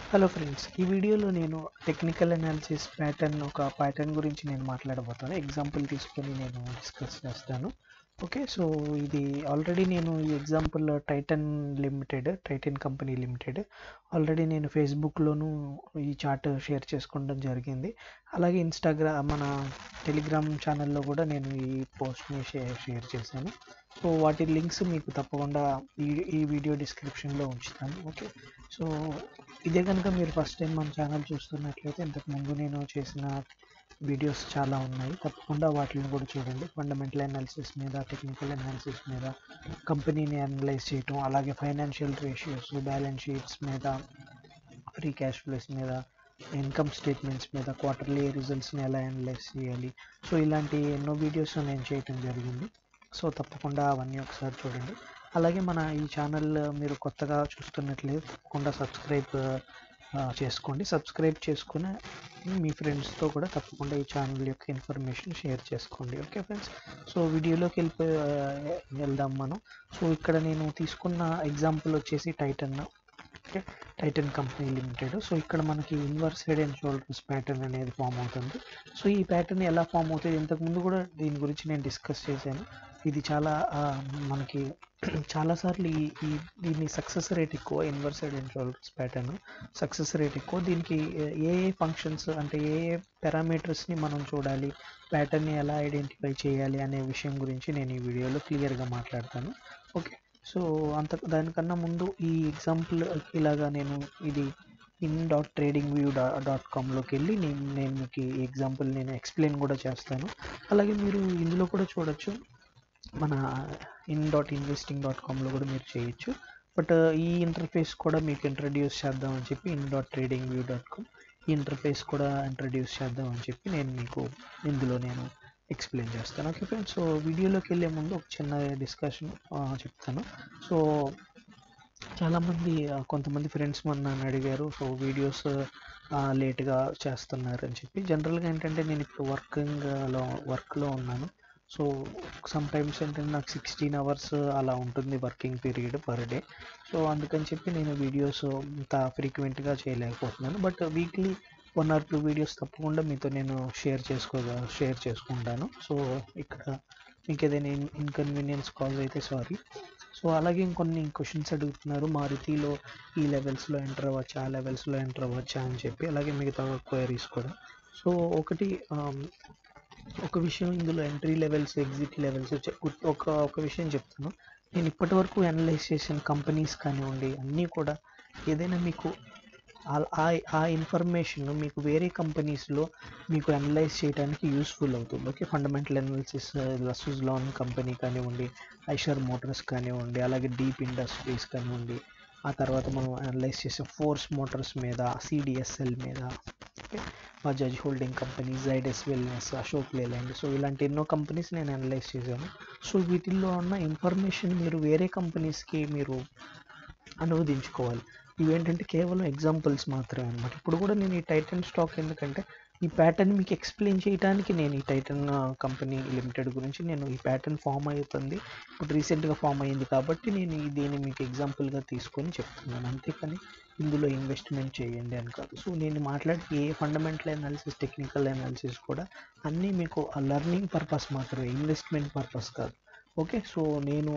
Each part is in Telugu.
హలో ఫ్రెండ్స్ ఈ వీడియోలో నేను టెక్నికల్ అనాలిసిస్ ప్యాటర్న్ ఒక ప్యాటర్న్ గురించి నేను మాట్లాడబోతాను ఎగ్జాంపుల్ తీసుకొని నేను డిస్కస్ చేస్తాను ఓకే సో ఇది ఆల్రెడీ నేను ఈ example Titan limited Titan company limited already నేను ఫేస్బుక్లోను ఈ చార్ట్ షేర్ చేసుకోవడం జరిగింది అలాగే ఇన్స్టాగ్రామ్ మన టెలిగ్రామ్ ఛానల్లో కూడా నేను ఈ పోస్ట్ని షేర్ షేర్ చేశాను సో వాటి లింక్స్ మీకు తప్పకుండా ఈ ఈ వీడియో డిస్క్రిప్షన్లో ఉంచుతాను ఓకే సో ఇదే కనుక మీరు ఫస్ట్ టైం మన ఛానల్ చూస్తున్నట్లయితే ఇంతకు ముందు నేను చేసిన వీడియోస్ చాలా ఉన్నాయి తప్పకుండా వాటిని కూడా చూడండి ఫండమెంటల్ అనాలిసిస్ మీద టెక్నికల్ అనాలిసిస్ మీద కంపెనీని అనలైజ్ చేయటం అలాగే ఫైనాన్షియల్ రేషియోస్ బ్యాలెన్స్ షీట్స్ మీద ఫ్రీ క్యాష్ ఫ్లోస్ మీద ఇన్కమ్ స్టేట్మెంట్స్ మీద క్వార్టర్లీ రిజల్ట్స్ని ఎలా అనలైజ్ చేయాలి సో ఇలాంటి ఎన్నో వీడియోస్ నేను చేయటం జరిగింది సో తప్పకుండా అవన్నీ ఒకసారి చూడండి అలాగే మన ఈ ఛానల్ మీరు కొత్తగా చూస్తున్నట్లయితే తప్పకుండా సబ్స్క్రైబ్ చేసుకోండి సబ్స్క్రైబ్ చేసుకుని మీ ఫ్రెండ్స్తో కూడా తప్పకుండా ఈ ఛానల్ యొక్క ఇన్ఫర్మేషన్ షేర్ చేసుకోండి ఓకే ఫ్రెండ్స్ సో వీడియోలోకి వెళ్ళిపోయి వెళ్దాం మనం సో ఇక్కడ నేను తీసుకున్న ఎగ్జాంపుల్ వచ్చేసి Titan okay Titan company limited so ఇక్కడ మనకి inverse head and shoulders pattern అనేది ఫామ్ అవుతుంది సో ఈ ప్యాటర్న్ ఎలా ఫామ్ అవుతుంది ఇంతకుముందు కూడా దీని గురించి నేను డిస్కస్ చేశాను ఇది చాలా మనకి చాలాసార్లు ఈ ఈ దీని సక్సెస్ రేట్ ఎక్కువ inverse head and shoulders pattern success rate ఎక్కువ దీనికి ఏ ఏ ఫంక్షన్స్ అంటే ఏ ఏ పారామీటర్స్ని మనం చూడాలి ప్యాటర్న్ని ఎలా ఐడెంటిఫై చేయాలి అనే విషయం గురించి నేను ఈ వీడియోలో క్లియర్గా మాట్లాడతాను ఓకే సో అంత దానికన్నా ముందు ఈ ఎగ్జాంపుల్ ఇలాగా నేను ఇది ఇన్ డాట్ ట్రేడింగ్ వ్యూ డా డాట్ కామ్లోకి వెళ్ళి నేను నేను మీకు ఈ ఎగ్జాంపుల్ నేను ఎక్స్ప్లెయిన్ కూడా చేస్తాను అలాగే మీరు ఇందులో కూడా చూడొచ్చు మన ఇన్ డాట్ ఇన్వెస్టింగ్ డాట్ కామ్లో కూడా మీరు చేయొచ్చు బట్ ఈ ఇంటర్ఫేస్ కూడా మీకు ఇంట్రడ్యూస్ చేద్దామని చెప్పి in dot trading view dot com ఈ ఇంటర్ఫేస్ కూడా ఇంట్రడ్యూస్ చేద్దామని చెప్పి నేను మీకు ఇందులో నేను ఎక్స్ప్లెయిన్ చేస్తాను ఓకే ఫ్రెండ్స్ సో వీడియోలోకి వెళ్ళే ముందు ఒక చిన్న డిస్కషన్ చెప్తాను సో చాలామంది కొంతమంది ఫ్రెండ్స్ మన నన్ను అడిగారు సో వీడియోస్ లేట్గా చేస్తున్నారు అని చెప్పి జనరల్గా ఏంటంటే నేను ఇప్పుడు వర్కింగ్లో వర్క్లో ఉన్నాను సో సమ్ టైమ్స్ ఏంటంటే నాకు సిక్స్టీన్ అవర్స్ అలా ఉంటుంది working period per day so అందుకని చెప్పి నేను వీడియోస్ అంత ఫ్రీక్వెంట్గా చేయలేకపోతున్నాను but weekly one or two videos తప్పకుండా మీతో నేను షేర్ చేసుకో షేర్ చేసుకుంటాను సో ఇక్కడ మీకు ఏదైనా ఇన్కన్వీనియన్స్ కాజ్ అయితే సారీ సో అలాగే ఇంకొన్ని క్వశ్చన్స్ అడుగుతున్నారు మారుతిలో ఈ లెవెల్స్లో ఎంటర్ అవ్వచ్చా ఆ లెవెల్స్లో ఎంటర్ అవ్వచ్చా అని చెప్పి అలాగే మిగతా క్వైరీస్ కూడా సో ఒకటి ఒక విషయం ఇందులో ఎంట్రీ లెవెల్స్ ఎగ్జిట్ లెవెల్స్ ఒక ఒక విషయం చెప్తాను నేను ఇప్పటి వరకు అనలైజ్ చేసిన కంపెనీస్ కానివ్వండి అన్నీ కూడా ఏదైనా మీకు ఆ ఇన్ఫర్మేషన్ మీకు వేరే కంపెనీస్లో మీకు అనలైజ్ చేయడానికి యూస్ఫుల్ అవుతుంది ఓకే ఫండమెంటల్ అనాలిసిస్ లసూజ్ లాన్ కంపెనీ కానివ్వండి ఐషర్ మోటార్స్ కానివ్వండి అలాగే డీప్ ఇండస్ట్రీస్ కానివ్వండి ఆ తర్వాత మనం అనలైజ్ చేసే ఫోర్స్ మోటార్స్ మీద సిడిఎస్ఎల్ మీద okay Bajaj holding company Zydus wellness Ashok Leyland so ఇలాంటి ఎన్నో కంపెనీస్ నేను అనలైజ్ చేశాను సో వీటిల్లో ఉన్న ఇన్ఫర్మేషన్ మీరు వేరే కంపెనీస్కి మీరు అనువదించుకోవాలి ఇవేంటంటే కేవలం ఎగ్జాంపుల్స్ మాత్రమే అనమాట ఇప్పుడు కూడా నేను ఈ టైటన్ స్టాక్ ఎందుకంటే ఈ ప్యాటర్న్ మీకు ఎక్స్ప్లెయిన్ చేయడానికి నేను ఈ టైటన్ కంపెనీ లిమిటెడ్ గురించి నేను ఈ ప్యాటర్న్ ఫామ్ అవుతుంది ఇప్పుడు రీసెంట్గా ఫామ్ అయ్యింది కాబట్టి నేను దీన్ని మీకు ఎగ్జాంపుల్గా తీసుకొని చెప్తున్నాను అంతేకాని ఇందులో ఇన్వెస్ట్మెంట్ చేయండి అని కాదు సో నేను మాట్లాడే ఏ ఫండమెంటల్ అనాలిసిస్ టెక్నికల్ అనాలిసిస్ కూడా అన్నీ మీకు లర్నింగ్ పర్పస్ మాత్రమే ఇన్వెస్ట్మెంట్ పర్పస్ కాదు ఓకే సో నేను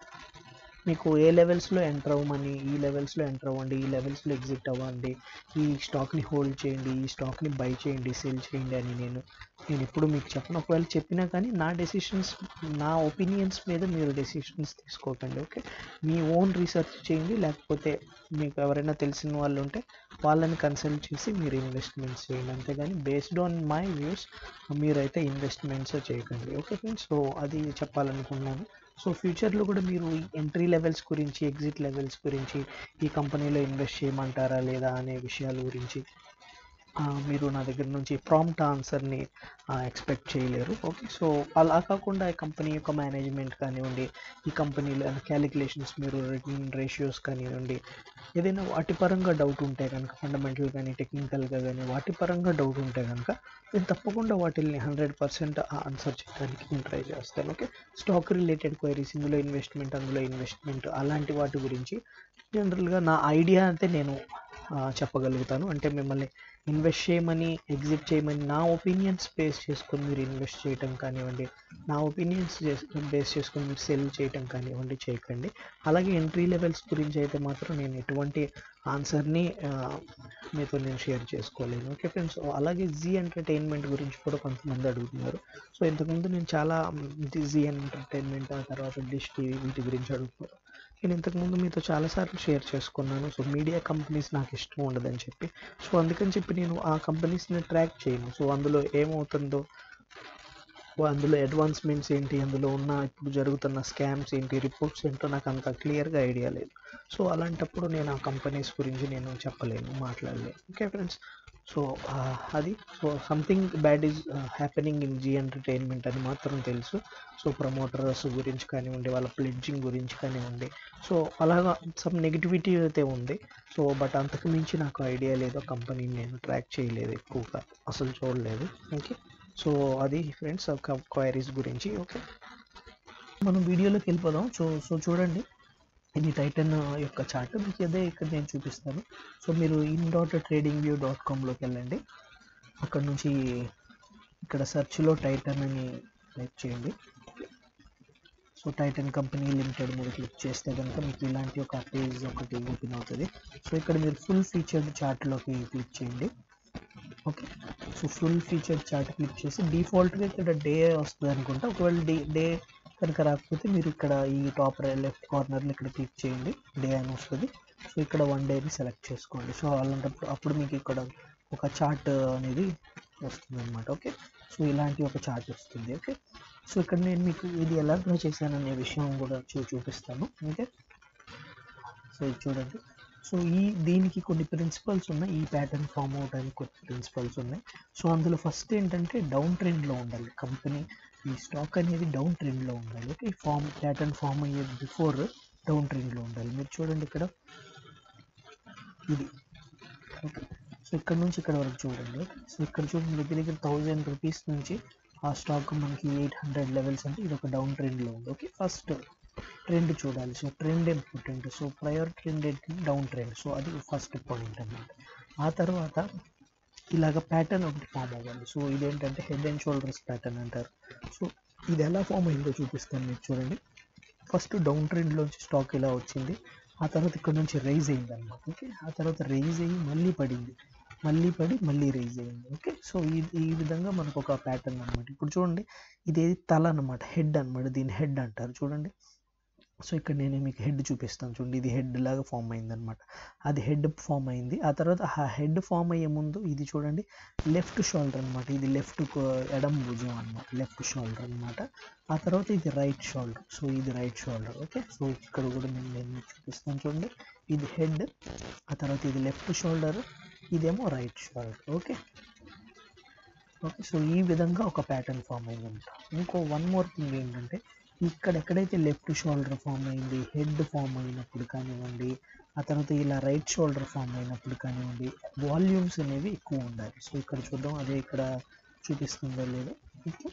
మీకు ఏ లెవెల్స్లో ఎంటర్ అవ్వమని ఈ లెవెల్స్లో ఎంటర్ అవ్వండి ఈ లెవెల్స్లో ఎగ్జిట్ అవ్వండి ఈ స్టాక్ని హోల్డ్ చేయండి ఈ స్టాక్ని బై చేయండి సెల్ చేయండి అని నేను నేను ఎప్పుడు మీకు చెప్పను ఒకవేళ చెప్పినా కానీ నా డెసిషన్స్ నా ఒపీనియన్స్ మీద మీరు డెసిషన్స్ తీసుకోకండి ఓకే మీ ఓన్ రీసెర్చ్ చేయండి లేకపోతే మీకు ఎవరైనా తెలిసిన వాళ్ళు ఉంటే వాళ్ళని కన్సల్ట్ చేసి మీరు ఇన్వెస్ట్మెంట్స్ చేయండి అంతేగాని బేస్డ్ ఆన్ మై వ్యూస్ మీరైతే ఇన్వెస్ట్మెంట్స్ చేయకండి ఓకే ఫ్రెండ్స్ సో అది చెప్పాలనుకున్నాను సో ఫ్యూచర్లో కూడా మీరు ఎంట్రీ లెవెల్స్ గురించి ఎగ్జిట్ లెవెల్స్ గురించి ఈ కంపెనీలో ఇన్వెస్ట్ చేయమంటారా లేదా అనే విషయాల గురించి మీరు నా దగ్గర నుంచి ప్రాంప్ట్ ఆన్సర్ని ఎక్స్పెక్ట్ చేయలేరు ఓకే సో అలా కాకుండా ఈ కంపెనీ యొక్క మేనేజ్మెంట్ కానివ్వండి ఈ కంపెనీలో క్యాలిక్యులేషన్స్ మీరు రిటర్న్ రేషియోస్ కానివ్వండి ఏదైనా వాటి పరంగా డౌట్ ఉంటే కనుక ఫండమెంటల్ కానీ టెక్నికల్గా కానీ వాటి పరంగా డౌట్ ఉంటే కనుక నేను తప్పకుండా వాటిని హండ్రెడ్ పర్సెంట్ ఆన్సర్ చేయడానికి నేను ట్రై చేస్తాను ఓకే స్టాక్ రిలేటెడ్ క్వైరీస్ ఇందులో ఇన్వెస్ట్మెంట్ అందులో ఇన్వెస్ట్మెంట్ అలాంటి వాటి గురించి జనరల్గా నా ఐడియా అయితే నేను ఆ, చెప్పగలుగుతాను అంటే మిమ్మల్ని ఇన్వెస్ట్ చేయమని ఎగ్జిట్ చేయమని నా ఒపీనియన్స్ బేస్ చేసుకొని మీరు ఇన్వెస్ట్ చేయటం కానివ్వండి నా ఒపీనియన్స్ బేస్ చేసుకొని మీరు సెల్ చేయటం కానివ్వండి చేయకండి అలాగే ఎంట్రీ లెవెల్స్ గురించి అయితే మాత్రం నేను ఎటువంటి ఆన్సర్ని మీతో నేను షేర్ చేసుకోలేను ఓకే ఫ్రెండ్స్ అలాగే జీ ఎంటర్టైన్మెంట్ గురించి కూడా కొంతమంది అడుగుతున్నారు సో ఇంతకుముందు నేను చాలా జీ ఎంటర్టైన్మెంట్ ఆ తర్వాత డిష్ టీవీ వీటి గురించి అడుగుతున్నారు నేను ఇంతకుముందు మీతో చాలాసార్లు షేర్ చేసుకున్నాను సో మీడియా కంపెనీస్ నాకు ఇష్టం ఉండదని చెప్పి సో అందుకని చెప్పి నేను ఆ కంపెనీస్ని ట్రాక్ చేయను సో అందులో ఏమవుతుందో అందులో అడ్వాన్స్మెంట్స్ ఏంటి అందులో ఉన్న ఇప్పుడు జరుగుతున్న స్కామ్స్ ఏంటి రిపోర్ట్స్ ఏంటో నాకు అంత క్లియర్గా ఐడియా లేదు సో అలాంటప్పుడు నేను ఆ కంపెనీస్ గురించి నేను చెప్పలేను మాట్లాడలేను ఓకే ఫ్రెండ్స్ సో అది so something bad is happening in Zee entertainment అని మాత్రం తెలుసు సో ప్రమోటర్స్ గురించి కానివ్వండి వాళ్ళ ప్లెడ్జింగ్ గురించి కానివ్వండి సో అలాగా సమ్ నెగిటివిటీ అయితే ఉంది సో బట్ అంతకు మించి నాకు ఐడియా లేదు కంపెనీని నేను ట్రాక్ చేయలేదు ఎక్కువగా అసలు చూడలేదు ఓకే సో అది ఫ్రెండ్స్ క్వైరీస్ గురించి ఓకే మనం వీడియోలోకి వెళ్ళిపోదాం సో సో చూడండి ఇది టైటన్ యొక్క చార్ట్ మీకు అదే ఇక్కడ నేను చూపిస్తాను సో మీరు in dot trading view dot కామ్లోకి వెళ్ళండి అక్కడ నుంచి ఇక్కడ సెర్చ్లో టైటన్ అని టైప్ చేయండి సో టైటన్ కంపెనీ లిమిటెడ్ మీద క్లిక్ చేస్తే కనుక మీకు ఇలాంటి ఒక పేజ్ ఒకటి ఓపెన్ అవుతుంది సో ఇక్కడ మీరు ఫుల్ ఫీచర్డ్ చార్ట్లోకి క్లిక్ చేయండి okay so full feature chart click చేసి డిఫాల్ట్గా ఇక్కడ డే వస్తుంది అనుకుంటా ఒకవేళ డే డే కనుక రాకపోతే మీరు ఇక్కడ ఈ టాప్ లెఫ్ట్ కార్నర్లో ఇక్కడ క్లిక్ చేయండి డే అని వస్తుంది సో ఇక్కడ వన్ డేని సెలెక్ట్ చేసుకోండి సో అలాంటప్పుడు అప్పుడు మీకు ఇక్కడ ఒక చార్ట్ అనేది వస్తుంది అనమాట ఓకే సో ఇలాంటి ఒక చార్ట్ వస్తుంది ఓకే సో ఇక్కడ నేను మీకు ఇది ఎలా డ్రా చేశాననే విషయం కూడా చూ చూపిస్తాను ఓకే సో ఇది చూడండి సో ఈ దీనికి కొన్ని ప్రిన్సిపల్స్ ఉన్నాయి ఈ ప్యాటర్న్ ఫామ్ అవడానికి కొన్ని ప్రిన్సిపల్స్ ఉన్నాయి సో అందులో ఫస్ట్ ఏంటంటే డౌన్ ట్రెండ్లో ఉండాలి కంపెనీ ఈ స్టాక్ అనేది డౌన్ ట్రెండ్లో ఉండాలి ఓకే ఫామ్ ప్యాటర్న్ ఫామ్ అయ్యేది బిఫోర్ డౌన్ ట్రెండ్లో ఉండాలి మీరు చూడండి ఇక్కడ ఇది ఓకే సో ఇక్కడ నుంచి ఇక్కడ వరకు చూడండి ఓకే సో ఇక్కడ చూడండి దగ్గర దగ్గర థౌజండ్ రూపీస్ నుంచి ఆ స్టాక్ మనకి ఎయిట్ హండ్రెడ్ లెవెల్స్ అంటే ఇది ఒక డౌన్ ట్రెండ్లో ఉంది ఓకే ఫస్ట్ ట్రెండ్ చూడాలి so trend important so prior trend ఏంటి డౌన్ ట్రెండ్ సో అది ఫస్ట్ పాయింట్ అన్నమాట ఆ తర్వాత ఇలాగ ప్యాటర్న్ ఒకటి ఫామ్ అవ్వాలి సో ఇదేంటంటే హెడ్ అండ్ షోల్డర్స్ ప్యాటర్న్ అంటారు సో ఇది ఎలా ఫామ్ అయిందో చూపిస్తాను మీకు చూడండి ఫస్ట్ డౌన్ ట్రెండ్లోంచి స్టాక్ ఇలా వచ్చింది ఆ తర్వాత ఇక్కడ నుంచి రైజ్ అయింది అనమాట ఓకే ఆ తర్వాత రైజ్ అయ్యి మళ్ళీ పడింది మళ్ళీ పడి మళ్ళీ రైజ్ అయింది ఓకే సో ఈ ఈ విధంగా మనకు ఒక ప్యాటర్న్ అనమాట ఇప్పుడు చూడండి ఇది తల అనమాట హెడ్ అనమాట దీని హెడ్ అంటారు చూడండి సో ఇక్కడ నేను మీకు హెడ్ చూపిస్తాను చూడండి ఇది హెడ్ లాగా ఫామ్ అయింది అనమాట అది హెడ్ ఫామ్ అయింది ఆ తర్వాత ఆ హెడ్ ఫామ్ అయ్యే ముందు ఇది చూడండి లెఫ్ట్ షోల్డర్ అనమాట ఇది లెఫ్ట్ ఎడం భుజం అనమాట లెఫ్ట్ షోల్డర్ అనమాట ఆ తర్వాత ఇది రైట్ షోల్డర్ సో ఇది రైట్ షోల్డర్ ఓకే సో ఇక్కడ కూడా నేను నేను మీకు చూపిస్తాను చూడండి ఇది హెడ్ ఆ తర్వాత ఇది లెఫ్ట్ షోల్డర్ ఇదేమో right shoulder okay okay so ఈ విధంగా ఒక ప్యాటర్న్ ఫామ్ అయిందంట ఇంకో వన్ మోర్ థింగ్ ఏంటంటే ఇక్కడ ఎక్కడైతే లెఫ్ట్ షోల్డర్ ఫామ్ అయింది హెడ్ ఫామ్ అయినప్పుడు కానివ్వండి ఆ తర్వాత ఇలా రైట్ షోల్డర్ ఫామ్ అయినప్పుడు కానివ్వండి వాల్యూమ్స్ అనేవి ఎక్కువ ఉండాలి సో ఇక్కడ చూద్దాం అదే ఇక్కడ చూపిస్తుందో లేదో ఓకే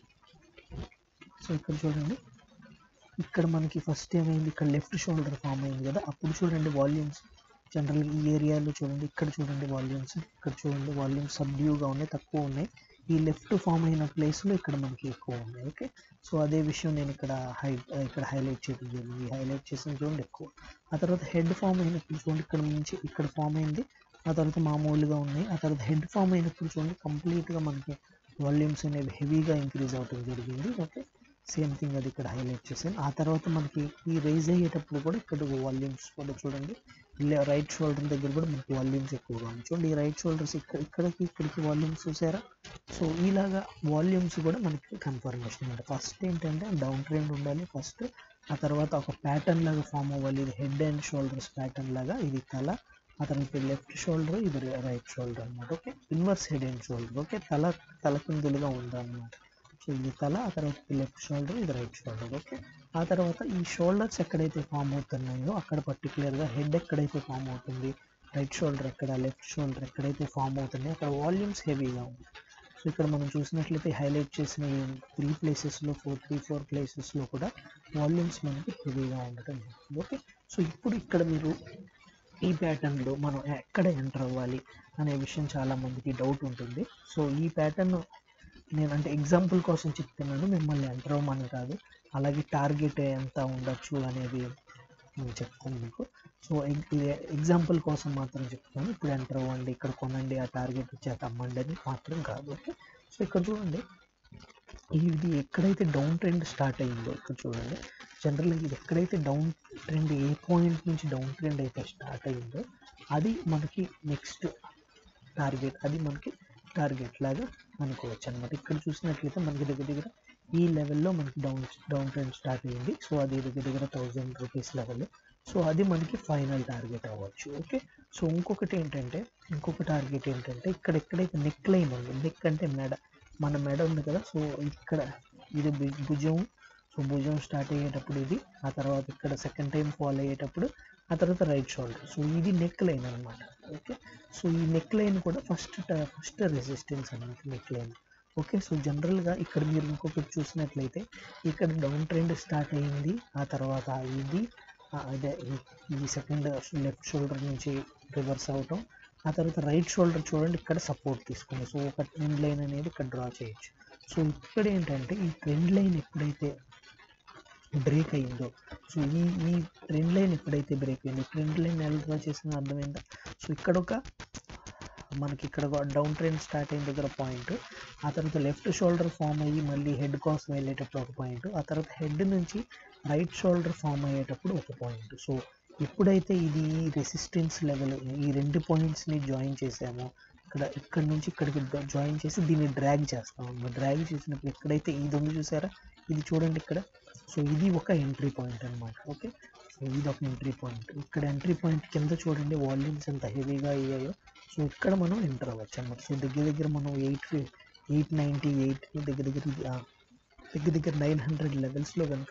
సో ఇక్కడ చూడండి ఇక్కడ మనకి ఫస్ట్ ఏమైంది ఇక్కడ లెఫ్ట్ షోల్డర్ ఫామ్ అయింది కదా అప్పుడు చూడండి వాల్యూమ్స్ జనరల్ ఈ ఏరియాలో చూడండి ఇక్కడ చూడండి వాల్యూమ్స్ ఇక్కడ చూడండి వాల్యూమ్స్ సబ్డ్యూగా ఉన్నాయి తక్కువ ఉన్నాయి ఈ లెఫ్ట్ ఫామ్ అయిన ప్లేస్లో ఇక్కడ మనకి ఎక్కువ ఉన్నాయి ఓకే సో అదే విషయం నేను ఇక్కడ హై ఇక్కడ హైలైట్ చేయడం జరిగింది హైలైట్ చేసిన చూడండి ఎక్కువ ఆ తర్వాత హెడ్ ఫామ్ అయినప్పుడు చూడండి ఇక్కడ నుంచి ఇక్కడ ఫామ్ అయింది ఆ తర్వాత మామూలుగా ఉన్నాయి ఆ తర్వాత హెడ్ ఫామ్ అయినప్పుడు చూడండి కంప్లీట్గా మనకి వాల్యూమ్స్ అనేవి హెవీగా ఇంక్రీజ్ అవడం జరిగింది ఓకే సేమ్ థింగ్ అది ఇక్కడ హైలైట్ చేశాను ఆ తర్వాత మనకి ఈ రైజ్ అయ్యేటప్పుడు కూడా ఇక్కడ వాల్యూమ్స్ కూడా చూడండి రైట్ షోల్డర్ దగ్గర కూడా మనకి వాల్యూమ్స్ ఎక్కువగా ఉంది చూడండి ఈ రైట్ షోల్డర్స్ ఇక్కడ ఇక్కడికి ఇక్కడికి వాల్యూమ్స్ చూసారా సో ఇలాగా వాల్యూమ్స్ కూడా మనకి కన్ఫర్మేషన్ అనమాట ఫస్ట్ ఏంటంటే డౌన్ ట్రెండ్ ఉండాలి ఫస్ట్ ఆ తర్వాత ఒక ప్యాటర్న్ లాగా ఫామ్ అవ్వాలి ఇది హెడ్ అండ్ షోల్డర్స్ ప్యాటర్న్ లాగా ఇది తల ఆ తర్వాత లెఫ్ట్ షోల్డర్ ఇది రైట్ షోల్డర్ అనమాట okay inverse head and shoulder okay తల తల కిందులుగా ఉందన్నమాట సో ఇది తల ఆ తర్వాత లెఫ్ట్ షోల్డర్ ఇది రైట్ షోల్డర్ ఓకే ఆ తర్వాత ఈ షోల్డర్స్ ఎక్కడైతే ఫామ్ అవుతున్నాయో అక్కడ పర్టికులర్గా హెడ్ ఎక్కడైతే ఫామ్ అవుతుంది రైట్ షోల్డర్ ఎక్కడ లెఫ్ట్ షోల్డర్ ఎక్కడైతే ఫామ్ అవుతున్నాయో అక్కడ వాల్యూమ్స్ హెవీగా ఉంది సో ఇక్కడ మనం చూసినట్లయితే హైలైట్ చేసిన త్రీ ప్లేసెస్లో ఫోర్ త్రీ ఫోర్ ప్లేసెస్లో కూడా వాల్యూమ్స్ మనకి హెవీగా ఉండటం ఓకే సో ఇప్పుడు ఇక్కడ మీరు ఈ ప్యాటర్న్లో మనం ఎక్కడ ఎంటర్ అవ్వాలి అనే విషయం చాలా మందికి డౌట్ ఉంటుంది సో ఈ ప్యాటర్న్ నేను అంటే ఎగ్జాంపుల్ కోసం చెప్తున్నాను మిమ్మల్ని ఎంటర్ అవ్వమని కాదు అలాగే టార్గెట్ ఎంత ఉండొచ్చు అనేది నేను చెప్తాను మీకు సో ఎగ్జాంపుల్ కోసం మాత్రం చెప్తాను ఇప్పుడు ఎంటర్ అవ్వండి ఇక్కడ కొనండి ఆ టార్గెట్ వచ్చాక అమ్మండి అని మాత్రం కాదు ఓకే సో ఇక్కడ చూడండి ఇది ఎక్కడైతే డౌన్ ట్రెండ్ స్టార్ట్ అయ్యిందో ఇక్కడ చూడండి జనరల్గా ఇది ఎక్కడైతే డౌన్ ట్రెండ్ ఏ పాయింట్ నుంచి డౌన్ ట్రెండ్ అయితే స్టార్ట్ అయ్యిందో అది మనకి నెక్స్ట్ టార్గెట్ అది మనకి టార్గెట్ లాగా అనుకోవచ్చు అనమాట ఇక్కడ చూసినట్లయితే మనకి దగ్గర దగ్గర ఈ లెవెల్లో మనకి డౌన్ డౌన్ ట్రెండ్ స్టార్ట్ అయ్యింది సో అది దగ్గర దగ్గర థౌజండ్ రూపీస్ లెవెల్ సో అది మనకి ఫైనల్ టార్గెట్ అవ్వచ్చు ఓకే సో ఇంకొకటి ఏంటంటే ఇంకొక టార్గెట్ ఏంటంటే ఇక్కడ ఎక్కడైతే నెక్ లైన్ ఉంది నెక్ అంటే మెడ మన మెడ ఉంది కదా సో ఇక్కడ ఇది భు- భుజం సో భుజం స్టార్ట్ అయ్యేటప్పుడు ఇది ఆ తర్వాత ఇక్కడ సెకండ్ టైం ఫాల్ అయ్యేటప్పుడు ఆ తర్వాత రైట్ షోల్డర్ సో ఇది నెక్ లైన్ అనమాట ఓకే సో ఈ నెక్ లైన్ కూడా ఫస్ట్ ఫస్ట్ రెసిస్టెన్స్ అనమాట నెక్ లైన్ ఓకే సో జనరల్గా ఇక్కడ మీరు ఇంకొకటి చూసినట్లయితే ఇక్కడ డౌన్ ట్రెండ్ స్టార్ట్ అయ్యింది ఆ తర్వాత ఇది ఆ, అదే ఈ- ఈ సెకండ్ లెఫ్ట్ షోల్డర్ నుంచి రివర్స్ అవటం ఆ తర్వాత రైట్ షోల్డర్ చూడండి ఇక్కడ సపోర్ట్ తీసుకుంది సో ఒక ట్రెండ్ లైన్ అనేది ఇక్కడ డ్రా చేయొచ్చు సో ఇక్కడ ఏంటంటే ఈ ట్రెండ్ లైన్ ఎప్పుడైతే బ్రేక్ అయిందో సో ఈ ఈ ట్రెండ్ లైన్ ఎప్పుడైతే బ్రేక్ అయిందో ట్రెండ్ లైన్ ఎలా డ్రా చేసిందో అర్థమైందా సో ఇక్కడ ఒక మనకి ఇక్కడ డౌన్ ట్రెండ్ స్టార్ట్ అయిన దగ్గర పాయింట్ ఆ తర్వాత లెఫ్ట్ షోల్డర్ ఫామ్ అయ్యి మళ్ళీ హెడ్ కోసం వెళ్ళేటప్పుడు ఒక పాయింట్ ఆ తర్వాత హెడ్ నుంచి రైట్ షోల్డర్ ఫామ్ అయ్యేటప్పుడు ఒక పాయింట్ సో ఎప్పుడైతే ఇది రెసిస్టెన్స్ లెవెల్ ఈ రెండు పాయింట్స్ని జాయిన్ చేసామో ఇక్కడ ఇక్కడ నుంచి ఇక్కడికి జాయిన్ చేసి దీన్ని డ్రాగ్ చేస్తాం డ్రాగ్ చేసినప్పుడు ఎక్కడైతే ఇది ఉంది చూసారా ఇది చూడండి ఇక్కడ సో ఇది ఒక ఎంట్రీ పాయింట్ అన్నమాట ఓకే సో ఇది ఒక ఎంట్రీ పాయింట్ ఇక్కడ ఎంట్రీ పాయింట్ కింద చూడండి వాల్యూమ్స్ ఎంత హెవీగా అయ్యాయో సో ఇక్కడ మనం ఎంటర్ అవ్వచ్చు అన్నమాట సో దగ్గర దగ్గర మనం ఎయిట్ ఎయిట్ నైంటీ ఎయిట్ దగ్గర దగ్గర ఇది, ఆ, దగ్గర దగ్గర నైన్ హండ్రెడ్ లెవెల్స్లో కనుక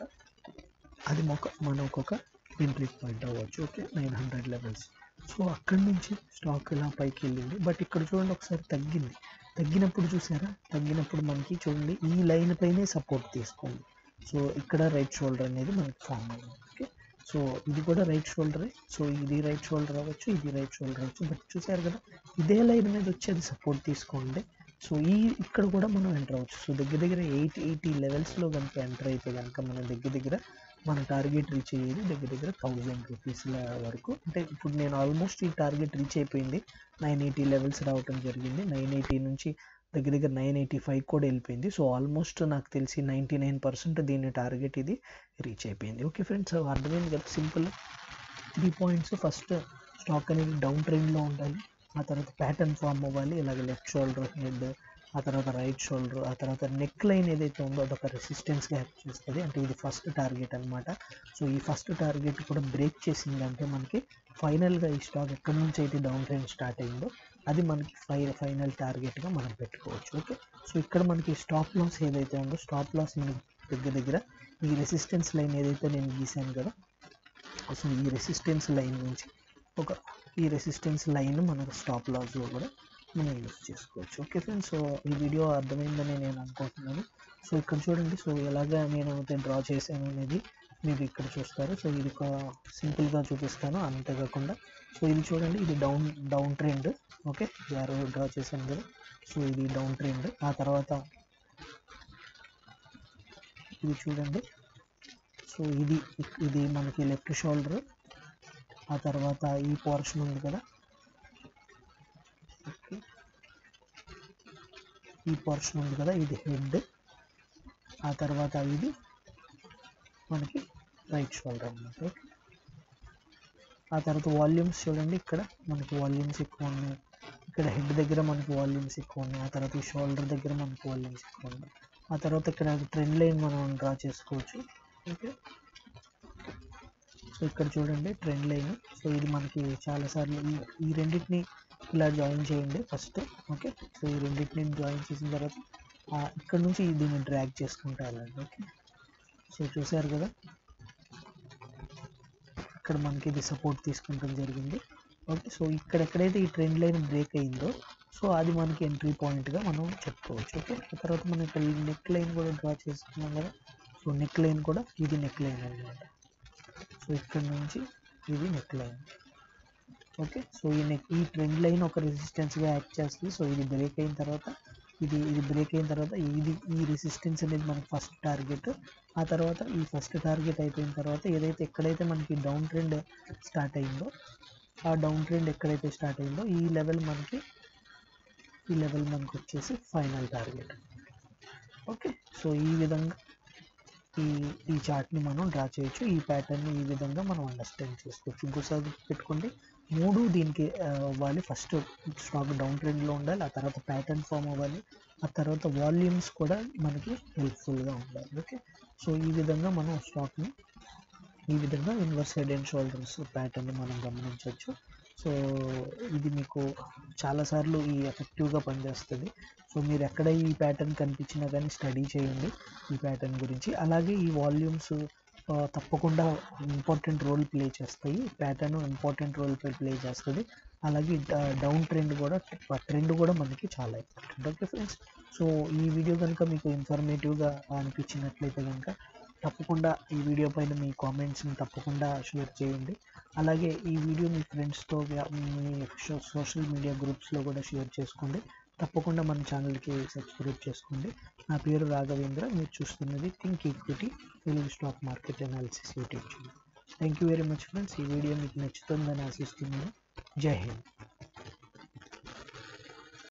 అది మొక మనకు ఒక ఎంట్రీ పాయింట్ అవ్వచ్చు okay nine hundred levels so అక్కడి నుంచి స్టాక్ ఇలా పైకి వెళ్ళింది బట్ ఇక్కడ చూడండి ఒకసారి తగ్గింది తగ్గినప్పుడు చూసారా తగ్గినప్పుడు మనకి చూడండి ఈ లైన్ పైనే సపోర్ట్ తీసుకోండి సో ఇక్కడ రైట్ షోల్డర్ అనేది మనకి ఫామ్ అయింది ఓకే సో ఇది కూడా రైట్ షోల్డరే సో ఇది రైట్ షోల్డర్ అవ్వచ్చు ఇది రైట్ షోల్డర్ అవ్వచ్చు బట్ చూసారు కదా ఇదే లైన్ మీద వచ్చి అది సపోర్ట్ తీసుకోండి సో ఈ ఇక్కడ కూడా మనం ఎంటర్ అవ్వచ్చు సో దగ్గర దగ్గర ఎయిట్ ఎయిటీ లెవెల్స్లో కనుక ఎంటర్ అయితే కనుక మన దగ్గర దగ్గర మన టార్గెట్ రీచ్ అయ్యేది దగ్గర దగ్గర థౌజండ్ రూపీస్ల వరకు అంటే ఇప్పుడు నేను ఆల్మోస్ట్ ఈ టార్గెట్ రీచ్ అయిపోయింది నైన్ ఎయిటీ లెవెల్స్ రావటం జరిగింది నైన్ ఎయిటీ నుంచి దగ్గర దగ్గర నైన్ ఎయిటీ ఫైవ్ కూడా వెళ్ళిపోయింది సో ఆల్మోస్ట్ నాకు తెలిసి నైంటీ నైన్ పర్సెంట్ దీని టార్గెట్ ఇది రీచ్ అయిపోయింది ఓకే ఫ్రెండ్స్ అర్థమైంది కదా simple three points first stock అనేది డౌన్ ట్రెండ్లో ఉండాలి ఆ తర్వాత ప్యాటర్న్ ఫామ్ అవ్వాలి ఇలాగ లెఫ్ట్ షోల్డర్ హెడ్ ఆ తర్వాత రైట్ షోల్డర్ ఆ తర్వాత నెక్ లైన్ ఏదైతే ఉందో అదొక రెసిస్టెన్స్గా హెల్ప్ చేస్తుంది అంటే ఇది ఫస్ట్ టార్గెట్ అనమాట సో ఈ ఫస్ట్ టార్గెట్ కూడా బ్రేక్ చేసిందంటే మనకి ఫైనల్గా ఈ స్టాక్ ఎక్కడి నుంచి అయితే డౌన్ ట్రెండ్ స్టార్ట్ అయిందో అది మనకి ఫై ఫైనల్ టార్గెట్గా మనం పెట్టుకోవచ్చు ఓకే సో ఇక్కడ మనకి స్టాప్ లాస్ ఏదైతే ఉందో స్టాప్ లాస్ మనకి దగ్గర దగ్గర ఈ రెసిస్టెన్స్ లైన్ ఏదైతే నేను గీసాను కదా సో ఈ రెసిస్టెన్స్ లైన్ నుంచి ఒక ఈ రెసిస్టెన్స్ లైన్ మనకు స్టాప్ లాస్లో కూడా మనం యూస్ చేసుకోవచ్చు ఓకే ఫ్రెండ్స్ సో ఈ వీడియో అర్థమైందని నేను అనుకుంటున్నాను సో ఇక్కడ చూడండి సో ఎలాగా నేను అయితే డ్రా చేశాను అనేది మీరు ఇక్కడ చూస్తారు సో ఇది ఒక సింపుల్గా చూపిస్తాను అంతేకాకుండా సో ఇది చూడండి ఇది down down trend okay arrow draw చేశాను కదా సో ఇది డౌన్ ట్రెండ్ ఆ తర్వాత ఇది చూడండి సో ఇది ఇది మనకి లెఫ్ట్ షోల్డర్ ఆ తర్వాత ఈ పోర్షన్ ఉంది కదా ఓకే ఈ పోర్షన్ ఉంది కదా ఇది హెడ్ ఆ తర్వాత ఇది మనకి రైట్ షోల్డర్ అన్నమాట ఓకే ఆ తర్వాత వాల్యూమ్స్ చూడండి ఇక్కడ మనకి వాల్యూమ్స్ ఎక్కువ ఉన్నాయి ఇక్కడ హెడ్ దగ్గర మనకి వాల్యూమ్స్ ఎక్కువ ఉన్నాయి ఆ తర్వాత ఈ షోల్డర్ దగ్గర మనకి వాల్యూమ్స్ ఎక్కువ ఉన్నాయి ఆ తర్వాత ఇక్కడ ట్రెండ్ లైన్ మనం డ్రా చేసుకోవచ్చు ఓకే సో ఇక్కడ చూడండి ట్రెండ్ లైన్ సో ఇది మనకి చాలాసార్లు ఈ ఈ రెండింటిని ఇలా జాయిన్ చేయండి ఫస్ట్ ఓకే సో ఈ రెండింటిని జాయిన్ చేసిన తర్వాత ఆ, ఇక్కడ నుంచి దీన్ని డ్రాగ్ చేసుకుంటా వెళ్ళండి ఓకే సో చూసారు కదా ఇక్కడ మనకి ఇది సపోర్ట్ తీసుకుంటాం జరిగింది ఓకే సో ఇక్కడ ఎక్కడైతే ఈ ట్రెండ్ లైన్ బ్రేక్ అయిందో సో అది మనకి ఎంట్రీ పాయింట్గా మనం చెప్పుకోవచ్చు ఓకే ఆ తర్వాత మనం ఇక్కడ నెక్ లైన్ కూడా డ్రా చేసుకున్నాం కదా సో నెక్ లైన్ కూడా ఇది నెక్ లైన్ అనమాట సో ఇక్కడ నుంచి ఇది నెక్ లైన్ ఓకే సో ఈ నెక్ ఈ ట్రెండ్ లైన్ ఒక రెసిస్టెన్స్గా యాక్ట్ చేస్తుంది సో ఇది బ్రేక్ అయిన తర్వాత ఇది ఇది బ్రేక్ అయిన తర్వాత ఇది ఈ రెసిస్టెన్స్ అనేది మనకి ఫస్ట్ టార్గెట్ ఆ తర్వాత ఈ ఫస్ట్ టార్గెట్ అయిపోయిన తర్వాత ఏదైతే ఎక్కడైతే మనకి డౌన్ ట్రెండ్ స్టార్ట్ అయిందో ఆ డౌన్ ట్రెండ్ ఎక్కడైతే స్టార్ట్ అయిందో ఈ లెవెల్ మనకి ఈ లెవెల్ మనకు వచ్చేసి ఫైనల్ టార్గెట్ ఓకే సో ఈ విధంగా ఈ ఈ చార్ట్ని మనం డ్రా చేయొచ్చు ఈ ప్యాటర్న్ని ఈ విధంగా మనం అండర్స్టాండ్ చేసుకోవచ్చు ఇంకోసారి పెట్టుకోండి మూడు దీనికి ఆ, అవ్వాలి ఫస్ట్ స్టాక్ డౌన్ ట్రెండ్లో ఉండాలి ఆ తర్వాత ప్యాటర్న్ ఫామ్ అవ్వాలి ఆ తర్వాత వాల్యూమ్స్ కూడా మనకి హెల్ప్ఫుల్గా ఉండాలి ఓకే సో ఈ విధంగా మనం స్టాక్ని ఈ విధంగా inverse head and shoulders pattern మనం గమనించవచ్చు సో ఇది మీకు చాలాసార్లు ఈ ఎఫెక్టివ్గా పనిచేస్తుంది సో మీరు ఎక్కడ ఈ ప్యాటర్న్ కనిపించినా కానీ స్టడీ చేయండి ఈ ప్యాటర్న్ గురించి అలాగే ఈ వాల్యూమ్స్ తప్పకుండా ఇంపార్టెంట్ రోల్ ప్లే చేస్తాయి ప్యాటర్న్ ఇంపార్టెంట్ రోల్ ప్లే చేస్తుంది అలాగే డౌన్ ట్రెండ్ కూడా ట్రెండ్ కూడా మనకి చాలా ఇంపార్టెంట్ ఓకే ఫ్రెండ్స్ సో ఈ వీడియో కనుక మీకు ఇన్ఫర్మేటివ్గా అనిపించినట్లయితే కనుక తప్పకుండా ఈ వీడియో పైన మీ కామెంట్స్ని తప్పకుండా షేర్ చేయండి అలాగే ఈ వీడియో మీ ఫ్రెండ్స్తో మీ సోషల్ మీడియా గ్రూప్స్లో కూడా షేర్ చేసుకోండి తప్పకుండా మన ఛానల్కి సబ్స్క్రైబ్ చేసుకోండి నా పేరు రాఘవేంద్ర మీరు చూస్తున్నది think equity Telugu stock market analysis YouTube channel thank you very much friends ఈ వీడియో మీకు నచ్చుతుందని ఆశిస్తున్నాను జై హింద్